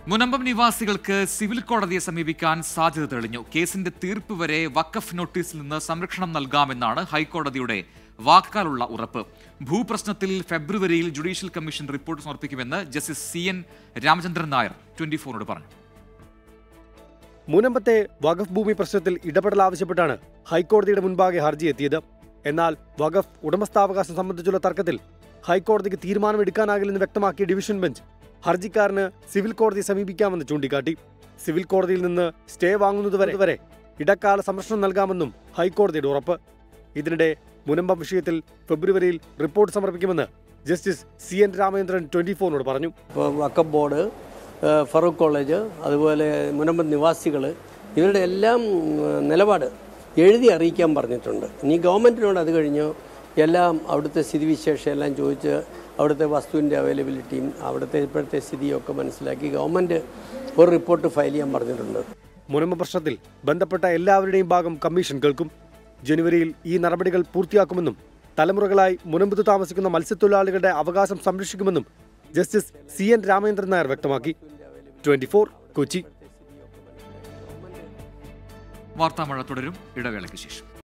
മുനമ്പം നിവാസികൾക്ക് സിവിൽ കോടതിയെ സമീപിക്കാൻ സാധ്യത തെളിഞ്ഞു കേസിന്റെ തീർപ്പ് വരെ വഖഫ് നോട്ടീസിൽ നിന്ന് സംരക്ഷണം നൽകാമെന്നാണ് ഹൈക്കോടതിയുടെ വാക്കാലുള്ള ഉറപ്പ് ഭൂപ്രശ്നത്തിൽ ഫെബ്രുവരിയിൽ ജുഡീഷ്യൽ കമ്മീഷൻ റിപ്പോർട്ട് സമർപ്പിക്കുമെന്ന് justice C N Ramachandran Nair twenty ഫോറിനോട് പറഞ്ഞു മുനമ്പത്തെ വഖഫ് ഭൂമി പ്രശ്നത്തിൽ ഇടപെടൽ ആവശ്യപ്പെട്ടാണ് ഹൈക്കോടതിയുടെ മുൻപാകെ ഹർജി എത്തിയത് എന്നാൽ വഖഫ് ഉടമസ്ഥാവകാശം സംബന്ധിച്ചുള്ള തർക്കത്തിൽ ഹൈക്കോടതിക്ക് തീരുമാനമെടുക്കാനാകില്ലെന്ന് വ്യക്തമാക്കിയ ഡിവിഷൻ ബെഞ്ച് ഹർജിക്കാരന് സിവിൽ കോടതിയെ സമീപിക്കാമെന്ന് ചൂണ്ടിക്കാട്ടി സിവിൽ കോടതിയിൽ നിന്ന് സ്റ്റേ വാങ്ങുന്നതുവരെ വരെ ഇടക്കാല സംരക്ഷണം നൽകാമെന്നും ഹൈക്കോടതിയുടെ ഉറപ്പ് ഇതിനിടെ മുനമ്പം വിഷയത്തിൽ ഫെബ്രുവരിയിൽ റിപ്പോർട്ട് സമർപ്പിക്കുമെന്ന് justice C N Ramachandran twenty ഫോറിനോട് പറഞ്ഞു ഇപ്പോൾ വക്കഫ് ബോർഡ് ഏഹ് ഫറൂഖ് കോളേജ് അതുപോലെ മുനമ്പം നിവാസികൾ ഇവരുടെ എല്ലാം ഉം, നിലപാട് എഴുതി അറിയിക്കാൻ പറഞ്ഞിട്ടുണ്ട് ഇനി ഗവൺമെൻറ്റിനോട് അത് കഴിഞ്ഞ് എല്ലാം അവിടുത്തെ സ്ഥിതിവിശേഷം എല്ലാം ചോദിച്ച് അവിടുത്തെ വസ്തുവിൻ്റെ അവൈലബിലിറ്റിയും അവിടുത്തെ ഇപ്പോഴത്തെ സ്ഥിതിയൊക്കെ മനസ്സിലാക്കി ഗവൺമെൻറ് ഒരു റിപ്പോർട്ട് ഫയൽ ചെയ്യാൻ പറഞ്ഞിട്ടുണ്ട് മുനമ്പ പ്രശ്നത്തിൽ ബന്ധപ്പെട്ട എല്ലാവരുടെയും ഭാഗം കമ്മീഷൻ കേൾക്കും ജനുവരിയിൽ ഈ നടപടികൾ പൂർത്തിയാക്കുമെന്നും തലമുറകളായി മുനമ്പത്ത് താമസിക്കുന്ന മത്സ്യത്തൊഴിലാളികളുടെ അവകാശം സംരക്ഷിക്കുമെന്നും justice C N Ramendran Nair വ്യക്തമാക്കി ട്വന്റി കൊച്ചി വാർത്താമഴ തുടരും ഇടവേളയ്ക്ക് ശേഷം